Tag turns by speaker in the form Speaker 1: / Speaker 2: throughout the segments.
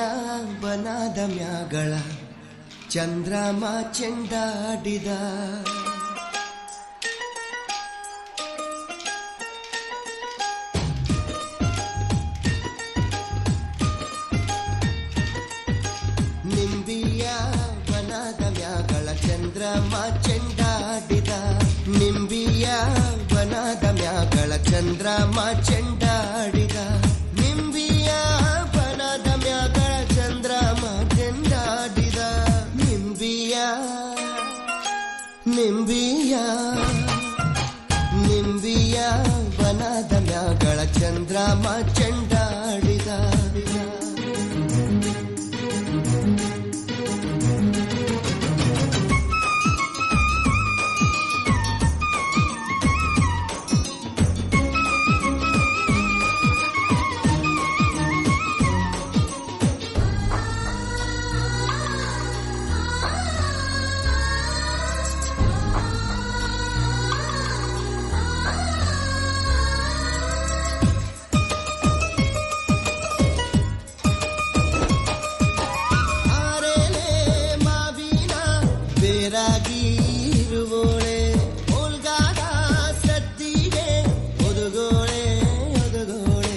Speaker 1: ಬನದ ಮ್ಯಾಗಳ ಚಂದ್ರಮ ಚೆಂಡಾಡಿದ ನಿಂಬಿಯ ಬನದ ಮ್ಯಾಗಳ ಚಂದ್ರಮ ಚೆಂಡಾಡಿದ ನಿಂಬಿಯ ಬನದ ಮ್ಯಾಗಳ ಚಂದ್ರಮ ಚೆಂಡಾಡಿದ ನಿಂಬಿಯ ಬನದ ಮ್ಯಾಗಳ ಚಂದ್ರಮ ಚೆಂಡಾಡಿದ ನಿಂಬಿಯ ನಿಂಬಿಯ ನಿಂಬಿಯ ಬನದ ಮ್ಯಾಗಳ ಚಂದ್ರಮ ಚೆಂಡಾಡಿದ ಆರೇಲೆ ಮಾವಿನ ಬೇರಾಗಿ ಇರುವೋಳೆ ಓಲ್ಗಾದ ಸದ್ದಿಗೆ ಒದುಗೋಳೆ ಒದುಗೋಳೆ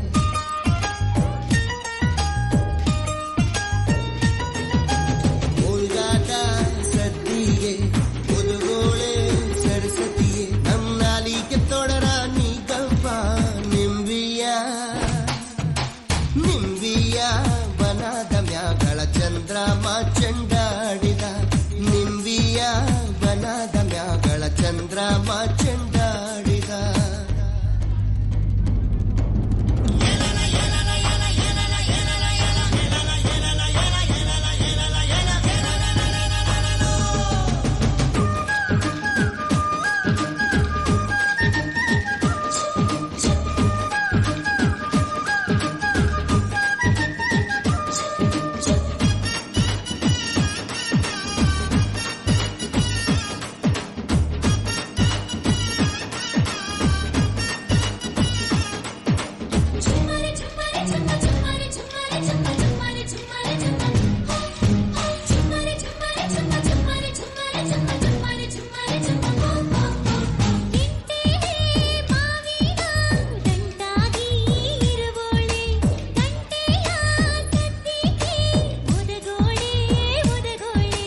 Speaker 1: ಓಲ್ಗಾದ ಸದ್ದಿಗೆ ಒದುಗೋಳೆ ಸರಸ್ವತಿಗೆ ನಮ್ಮ ನಾಲಿಗೆ ತೊಡರ ನೀ ಗಂಪ ನಿಂಬಿಯ ನಿಂಬಿಯ ಬನದ ಮ್ಯಾಗಳ ಚಂದ್ರಮ ಚೆಂಡಾಡಿದ ನಿಂಬಿಯ ಬನದ ಮ್ಯಾಗಳ ಚಂದ್ರಮ ಚೆಂಡಾಡಿದ
Speaker 2: ಚುಮ್ಮರಿ ಚುಮ್ಮರಿ ಚುಮ್ಮ ಚುಮ್ಮರಿ ಚುಮ್ಮರಿ ಚುಮ್ಮ ಚುಮ್ಮರಿ ಚುಮ್ಮರಿ ಚುಮ್ಮ ಚುಮ್ಮರಿ ಚುಮ್ಮರಿ ಚುಮ್ಮ ಚುಮ್ಮರಿ ಚುಮ್ಮರಿ ಚುಮ್ಮ ಚುಮ್ಮರಿ ಚುಮ್ಮರಿ ಚುಮ್ಮ ಇಂತೇನೆ ಮಾವಿನ ದಂಟಾಗಿ ಇರುವೋಳೆ ಗಂಟೆಯ ಸದ್ದಿಗೆ ಒದಗೋಳೆ ಒದಗೋಳೆ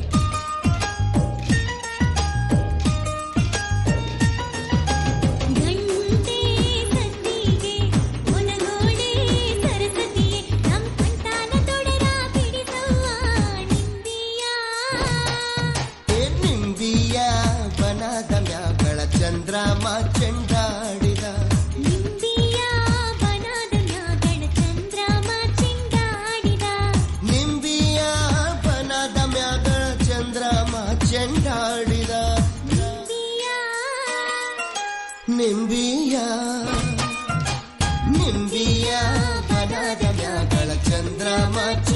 Speaker 2: ಗಂಟೆ ಸದ್ದಿಗೆ ಒಲಗೋಡೆ ಸರಸ್ವತಿಯೇ ನಮ್ ಕಂಠಾನ ತೊಡರ ಬಿಡಿಸವ್ವ ನಿಂಬಿಯ
Speaker 1: ಏ ನಿಂಬಿಯ ಬನದ ಮ್ಯಾಗಳ ಚಂದ್ರಮ ಚೆಂಡಾಡಿದ
Speaker 2: ನಿಂಬಿಯ ಬನದ ಮ್ಯಾಗಳ ಚಂದ್ರಮ ಚೆಂಡಾಡಿದ
Speaker 1: ನಿಂಬಿಯ ಬನದ ಮ್ಯಾಗಳ ಚಂದ್ರಮ ಚೆಂಡಾಡಿದ
Speaker 2: ನಿಂಬಿಯ
Speaker 1: ನಿಂಬಿಯ ನಿಂಬಿಯ ಬನದ ಮ್ಯಾಗಳ ಚಂದ್ರಮ